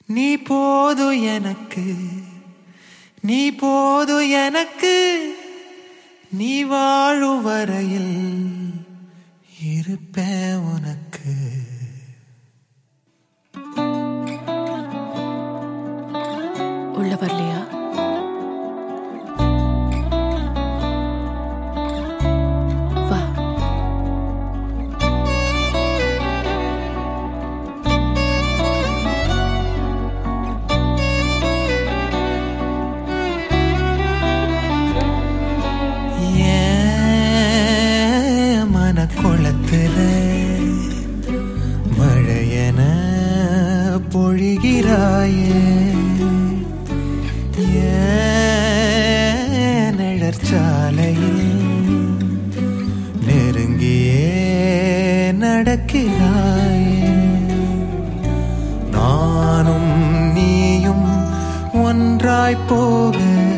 நீ போது எனக்கு நீ போது எனக்கு நீ வாழும் வரையில் இருப்பேன் உனக்கு உள்ள வரலையா வா ஏன் மனக்குளத்துல மழையென பொழிகிறாயே ஏன் நிழற்சாலையில் நெருங்கியே நடக்கிறாயே நானும் நீயும் ஒன்றாய் போக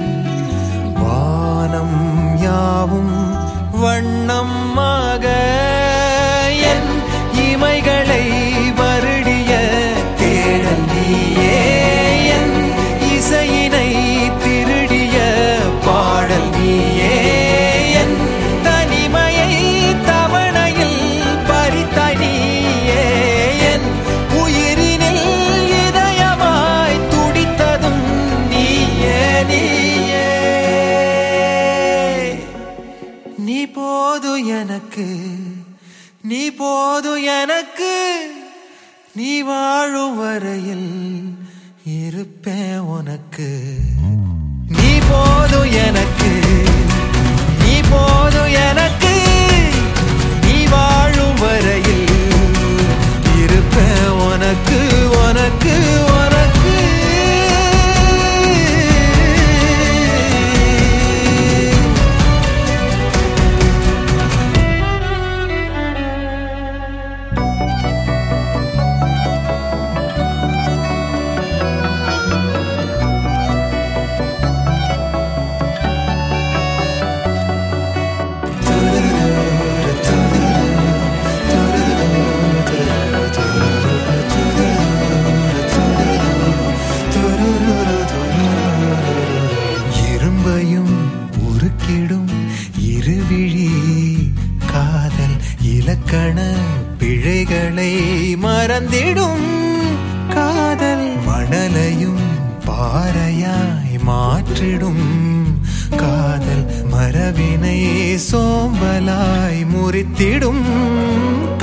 வானம் யாவும் வண்ணமாக என் இமைகளை வருடிய தேடல் நீயே என் இசையினை திருடிய பாடல் நீயே என் தனிமையை தவணையில் பறித்தாய் நீயே என் உயிரினில் இதயமாய் துடித்ததும் நீயே நீயே நீ போது எனக்கு நீ போது எனக்கு நீ வாழும் வரையில் இருப்பேன் உனக்கு நீ போது எனக்கு நீ போது எனக்கு நீ வாழும் வரையில் இருப்பேன் உனக்கு உனக்கு உனக்கு இரும்பையும் உருக்கிடும் இருவிழி காதல் இலக்கண பிழைகளை மறந்திடும் காதல் மணலையும் பாறையாய் மாற்றிடும் காதல் மரபினை சோம்பலாய் முறித்திடும்